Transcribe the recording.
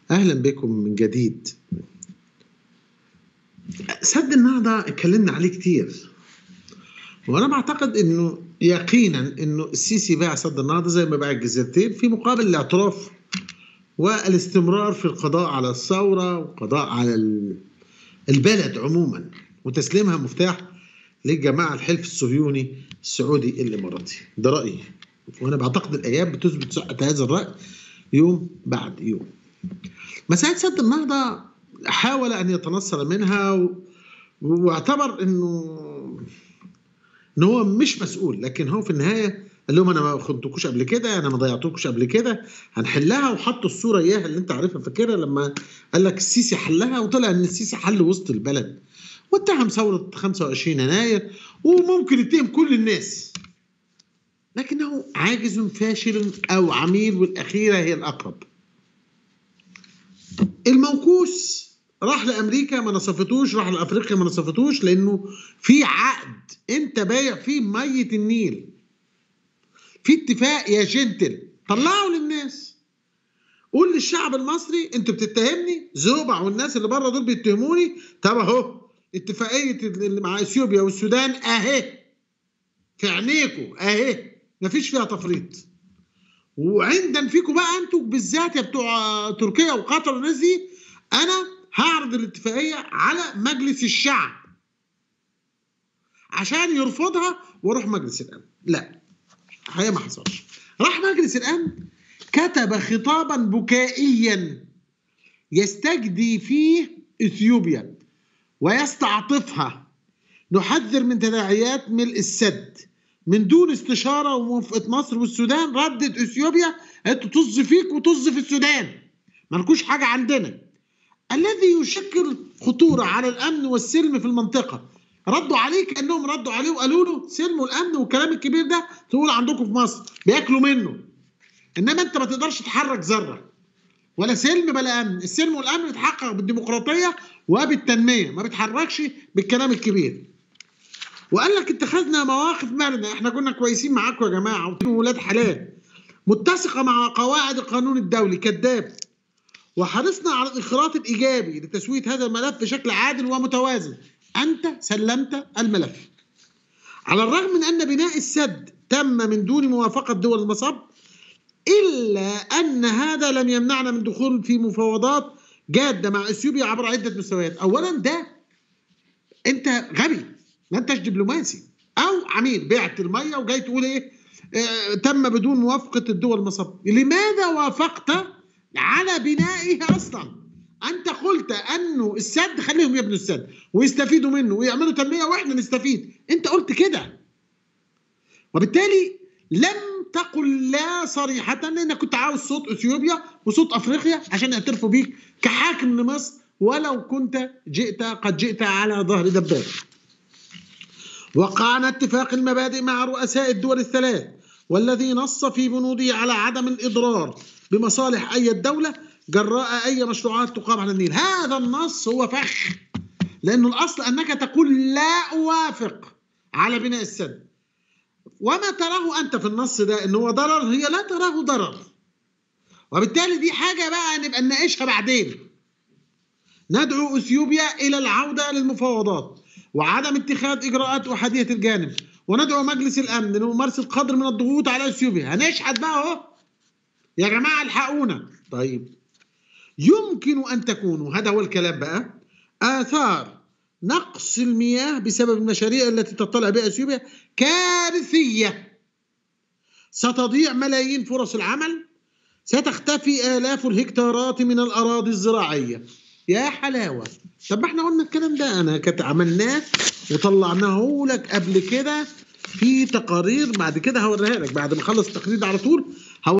أهلا بكم من جديد سد النهضة اتكلمنا عليه كتير وأنا بعتقد إنه يقينا إنه السيسي باع سد النهضة زي ما باع الجزيرتين في مقابل الاعتراف والاستمرار في القضاء على الثورة والقضاء على ال- البلد عموما وتسليمها مفتاح للجماعة الحلف الصهيوني السعودي الإماراتي ده رأيي وأنا بعتقد الأيام بتثبت صحة هذا الرأي يوم بعد يوم مسألة سد النهضة حاول أن يتنصل منها و... واعتبر إنه إن هو مش مسؤول لكن هو في النهاية قال لهم أنا ما خدتكوش قبل كده أنا ما ضيعتكوش قبل كده هنحلها وحطوا الصورة إياها اللي أنت عارفها فاكرها لما قال لك السيسي حلها وطلع إن السيسي حل وسط البلد واتهم ثورة 25 يناير وممكن يتهم كل الناس لكنه عاجز فاشل أو عميل والأخيرة هي الأقرب الموكوس راح لامريكا ما نصفتوش راح لافريقيا ما نصفتوش لانه في عقد انت بايع فيه ميه النيل في اتفاق يا جنتل طلعوا للناس قول للشعب المصري انتوا بتتهمني زوبع والناس اللي بره دول بيتهموني طب اهو اتفاقيه اللي مع اثيوبيا والسودان اهي في عينيكوا اهي مفيش فيها تفريط وعندن فيكم بقى انتوا بالذات يا بتوع تركيا وقطر والناس دي انا هعرض الاتفاقيه على مجلس الشعب عشان يرفضها واروح مجلس الامن لا الحقيقه ما حصلش راح مجلس الامن كتب خطابا بكائيا يستجدي فيه اثيوبيا ويستعطفها نحذر من تداعيات ملء السد من دون استشاره وموافقه مصر والسودان ردت اثيوبيا انتوا طز فيك وطز في السودان مالكوش حاجه عندنا الذي يشكل خطوره على الامن والسلم في المنطقه ردوا عليه كانهم ردوا عليه وقالوا له سلم والامن والكلام الكبير ده تقول عندكم في مصر بياكلوا منه انما انت ما تقدرش تحرك ذره ولا سلم بلا امن السلم والامن بيتحقق بالديمقراطيه وبالتنميه ما بيتحركش بالكلام الكبير وقال لك اتخذنا مواقف مرنه احنا كنا كويسين معاكم يا جماعه ولاد حلال متسقه مع قواعد القانون الدولي كذاب وحرصنا على الانخراط الايجابي لتسويه هذا الملف بشكل عادل ومتوازن انت سلمت الملف على الرغم من ان بناء السد تم من دون موافقه دول المصب الا ان هذا لم يمنعنا من دخول في مفاوضات جاده مع اثيوبيا عبر عده مستويات اولا ده انت غبي ما انتش دبلوماسي او عميل بعت الميه وجاي تقول ايه آه تم بدون موافقه الدول المصب لماذا وافقت على بنائه اصلا انت قلت انه السد خليهم يبنوا السد ويستفيدوا منه ويعملوا تنميه واحنا نستفيد انت قلت كده وبالتالي لم تقل لا صريحة لأنك كنت عاوز صوت أثيوبيا وصوت أفريقيا عشان يعترفوا بيك كحاكم لمصر ولو كنت جئت قد جئت على ظهر دبابة وقعنا اتفاق المبادئ مع رؤساء الدول الثلاث والذي نص في بنوده على عدم الإضرار بمصالح أي دولة جراء أي مشروعات تقام على النيل هذا النص هو فخ لأنه الأصل أنك تقول لا أوافق على بناء السد وما تراه أنت في النص ده أنه هو ضرر هي لا تراه ضرر وبالتالي دي حاجة بقى نبقى نناقشها بعدين ندعو اثيوبيا الى العوده للمفاوضات وعدم اتخاذ اجراءات احاديه الجانب وندعو مجلس الامن لممارسه قدر من الضغوط على اثيوبيا هنشحت بقى اهو يا جماعه الحقونا طيب يمكن ان تكون وهذا هو الكلام بقى اثار نقص المياه بسبب المشاريع التي تطلع بها اثيوبيا كارثيه ستضيع ملايين فرص العمل ستختفي آلاف الهكتارات من الأراضي الزراعية يا حلاوة طب ما احنا قلنا الكلام ده أنا كنت عملناه وطلعناه لك قبل كده في تقارير بعد كده هوريها لك بعد ما اخلص التقرير ده على طول